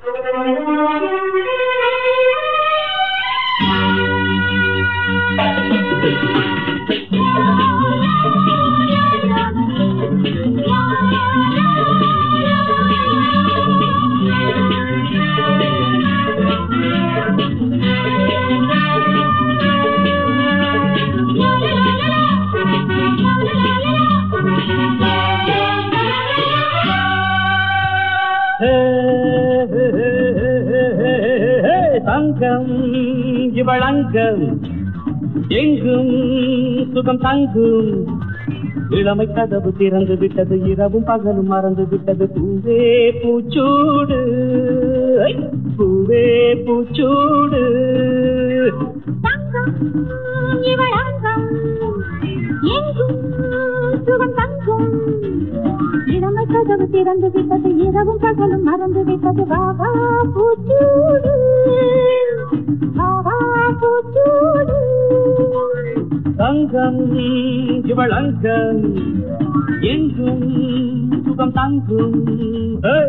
ஹே, ஹே, ஹே, ஹே, ஹே, ஹே, தங்கம் இவளங்கம் எங்கும் சுகம் தங்கும் இளமை கதவு திறந்து விட்டது இரவும் பகலும் மறந்து விட்டது பூவே பூச்சூடு ஐ, பூவே பூச்சூடு தங்கம் இவள் அங்கம் எங்கும் சுகம் தங்கும் இளமை கதவு திறந்து விட்டது இரவும் பகலும் மறந்து விட்டது வாவா பூச்சூடு வாவா பூச்சூடு தங்கம் இவளங்கம் எங்கும் சுகம் தங்கும் ஹே!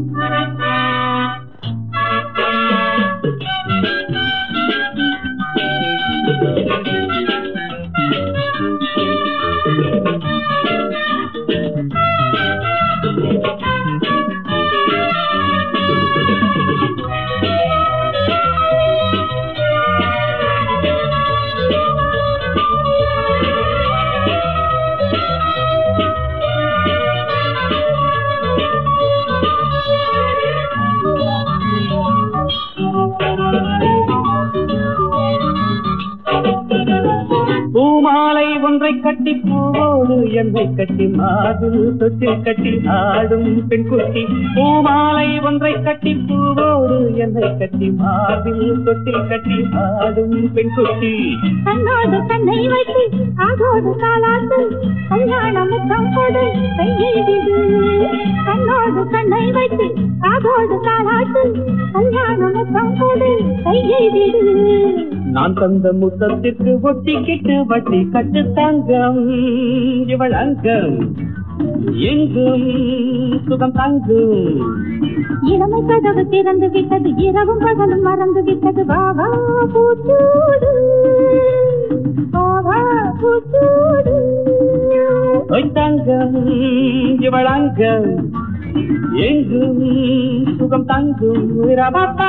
பூமாலை ஒன்றை கட்டி பூவோடு என்னை கட்டி மாதுள் தொட்டில் கட்டி ஆடும் பெண் குட்டி பூமாலை ஒன்றை கட்டி பூவோடு என்னை கட்டி மாதுள் தொட்டில் கட்டி ஆடும் பெண் குட்டி கண்ணோடு கண்ணை வைத்து அதோடு காலாட்டு கல்யாண முத்தம் கொடு கையை விடு கண்ணோடு கண்ணை வைத்து அதோடு காலாட்டு கல்யாண முத்தம் கொடு கையை விடு நான் தந்த முத்தத்திற்கு ஒட்டிக்கிட்டு வட்டி கட்டு தங்கம் இவள் அங்கம் எங்கும் சுகம் தங்கும் இளமை கதவு திறந்து விட்டது இரவும் பகலும் மறந்து விட்டது வாவா பூச்சூடு வாவா பூச்சூடு ஒய் தங்கம் இவள் அங்கம் எங்கும் சுகம் தங்கும் ரபாப்பா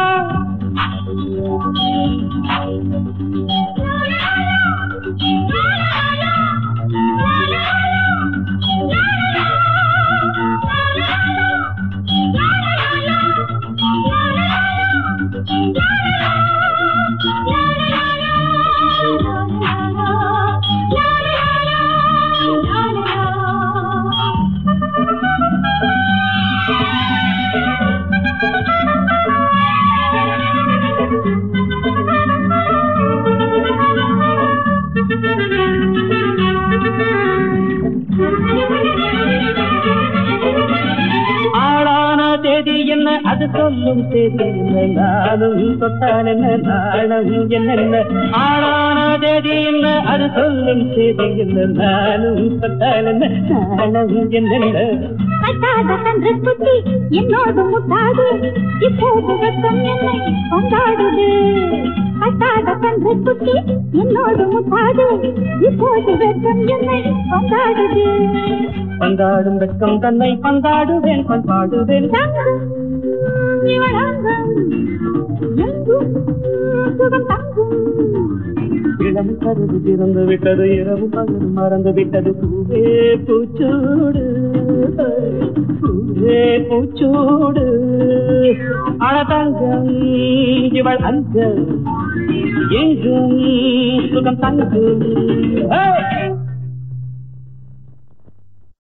ஆளான தேதி என்ன அது சொல்லும் தேதி என்ன நானும் தொட்டால் என்ன நாணம் என்னென்ன ஆளான தேதி என்ன அது சொல்லும் தேதி என்ன நானும் தொட்டால் என்ன நாணம் என்னென்ன கட்டாத கன்று குட்டி என்னோடு முட்டாது இப்போது வெட்கம் என்னை கொண்டாடுது கட்டாத கன்று குட்டி என்னோடு முட்டாது இப்போது வெட்கம் என்னை கொண்டாடுது பந்தாடும் வெட்கம் தன்னை பந்தாடுவேன் பண்பாடுவேன் தங்கம் இவளாங்கம் எங்கும் சுகம் தங்கும் இளம் கருது திறந்து விட்டது இரவு பகல் மறந்து விட்டது பூவே பூச்சூடு பூவே பூச்சூடு அழதங்கம் இவள் அங்கம் எங்கும் சுகம் தங்கும் Hey!